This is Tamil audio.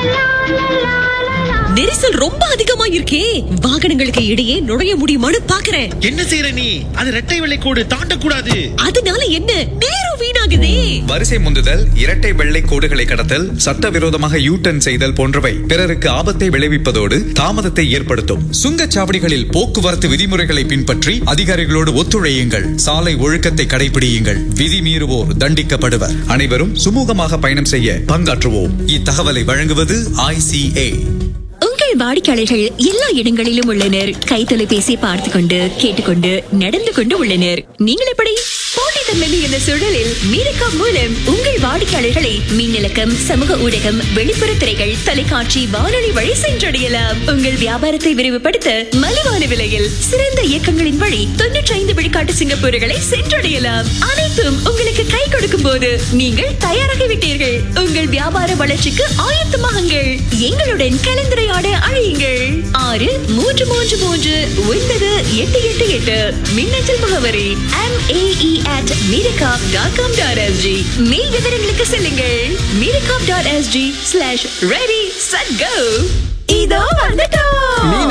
நெரிசல் ரொம்ப அதிகமா இருக்கே வாகனங்களுக்கு இடையே நுழைய முடியுமான்னு பாக்குறேன் என்ன செய்யற நீ அது ரெட்டை வெள்ளை கோடு தாண்டக்கூடாது அதனால என்ன நேரம் வீணாகுதே வரிசை முந்துதல் இரட்டை வெள்ளை கோடுகளை கடத்தல் சட்டவிரோதமாக யூ டர்ன் செய்தல் போன்றவை பிறருக்கு ஆபத்தை விளைவிப்பதோடு தாமதத்தை ஏற்படுத்தும் சுங்கச்சாவடிகளில் போக்குவரத்து விதிமுறைகளை பின்பற்றி அதிகாரிகளோடு ஒத்துழையுங்கள் சாலை ஒழுக்கத்தை கடைபிடியுங்கள் விதி மீறுவோர் தண்டிக்கப்படுவர் அனைவரும் சுமூகமாக பயணம் செய்ய பங்காற்றுவோம் இத்தகவலை வழங்குவது ஐசிஏ உங்கள் வாடிக்கையாளர்கள் எல்லா இடங்களிலும் உள்ளனர் கை தொலைபேசி பார்த்து கொண்டு கேட்டுக்கொண்டு நடந்து கொண்டு உள்ளனர் நீங்கள் எப்படி போட்டித்தன்மை என்ற சூழலில் மீரக்கா மூலம் உங்கள் வாடிக்கையாளர்களை மின்னலக்கம் சமூக ஊடகம் வெளிப்புற திரைகள் தொலைக்காட்சி வானொலி வழி சென்றடையலாம் உங்கள் வியாபாரத்தை விரிவுபடுத்த மலிவான விலையில் சிறந்த இயக்கங்களின் வழி தொன்னூற்றி ஐந்து விழுக்காட்டு சிங்கப்பூர்களை சென்றடையலாம் அனைத்தும் உங்களுக்கு கை கொடுக்கும் போது நீங்கள் தயாராகிவிட்டீர்கள் உங்கள் வியாபார வளர்ச்சிக்கு ஆயத்தமாகுங்கள் எங்களுடன் கலந்துரையாட அழையுங்கள் ஆறு மூன்று மூன்று மூன்று ஒன்பது எட்டு எட்டு எட்டு மின்னஞ்சல் முகவரி எம் ஏஇ அட் மீரகாப் டாட் காம் டாட் எஸ்ஜி மேல் விவரங்களுக்கு செல்லுங்கள் மீரகாப் dot SG slash ready steady go இதோ வந்துட்டோம்